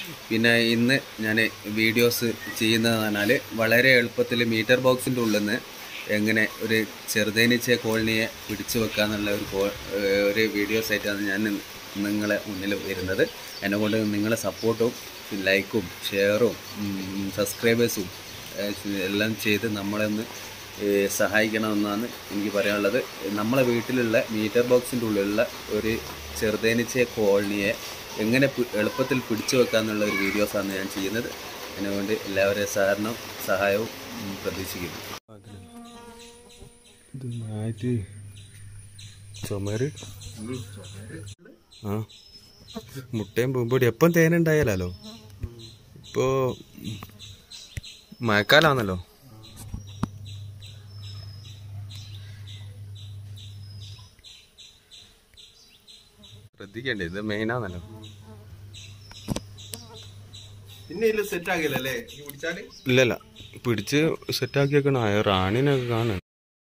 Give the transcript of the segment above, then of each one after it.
പിന്നെ ഇന്ന് ഞാൻ വീഡിയോസ് ചെയ്യുന്നതെന്ന് പറഞ്ഞാൽ വളരെ എളുപ്പത്തിൽ മീറ്റർ ബോക്സിൻ്റെ ഉള്ളിൽ നിന്ന് എങ്ങനെ ഒരു ചെറുതേനീച്ച കോളനിയെ പിടിച്ചു വെക്കാന്നുള്ള ഒരു കോ- ഏഹ് ഒരു വീഡിയോസ് ആയിട്ടാണ് ഞാൻ ഇന്ന് നിങ്ങളെ മുന്നിൽ വരുന്നത് എന്നെ കൊണ്ട് നിങ്ങളെ സപ്പോർട്ടും ലൈക്കും ഷെയറും സബ്സ്ക്രൈബേഴ്സും എല്ലാം ചെയ്ത് നമ്മളൊന്ന് ഏഹ് സഹായിക്കണമെന്നാണ് എനിക്ക് പറയാനുള്ളത് നമ്മളെ വീട്ടിലുള്ള മീറ്റർ ബോക്സിൻ്റെ ഉള്ളിലുള്ള ഒരു ചെറുതേനീച്ച കോളനിയെ എങ്ങനെ പി- എളുപ്പത്തിൽ പിടിച്ചു വെക്കാന്നുള്ള ഒരു വീഡിയോസാണ് ഞാൻ ചെയ്യുന്നത് അതിനുവേണ്ടി എല്ലാവരുടെയും സഹകരണം സഹായവും ഉം, പ്രതീക്ഷിക്കുന്നു ഇത് നായിട്ട് ചുമര് ആ മുട്ടയും പൂമ്പൊടി എപ്പം തേനുണ്ടായാലോ ഇപ്പോ മഴക്കാലാണല്ലോ ശ്രദ്ധിക്കണ്ടേ ഇത് മെയിനാണല്ലോ പിന്നെ ഇതിൽ സെറ്റ് ആകില്ലല്ലേ ഈ പിടിച്ചാല് ഇല്ലല്ല പിടിച്ച് സെറ്റാക്കി വെക്കണം ആ റാണിനൊക്കെ കാണാൻ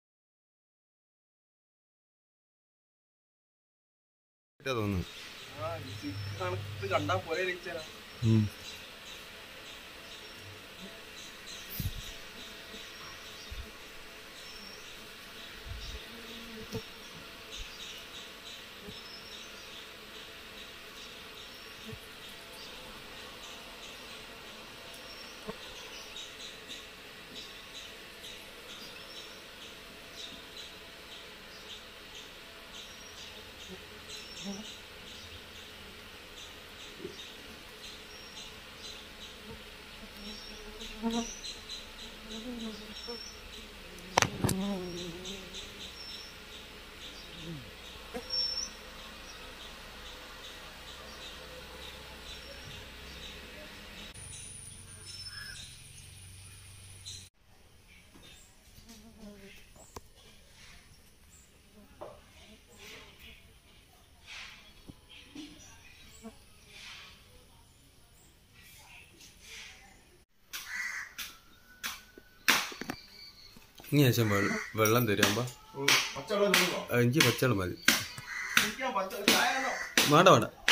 തോന്നുന്നു കണക്ക് കണ്ടാ പോലെ ഇരിച്ചാ. ഉം. ഇനി ശേഷം വെള്ളം വെള്ളം തരുമ്പോ പച്ചവെള്ളം തരുമോ? എനിക്ക് പച്ചവെള്ളം മതി കുടിക്കാൻ പച്ച ചായ വേണോ? വേണ്ട വേണ്ട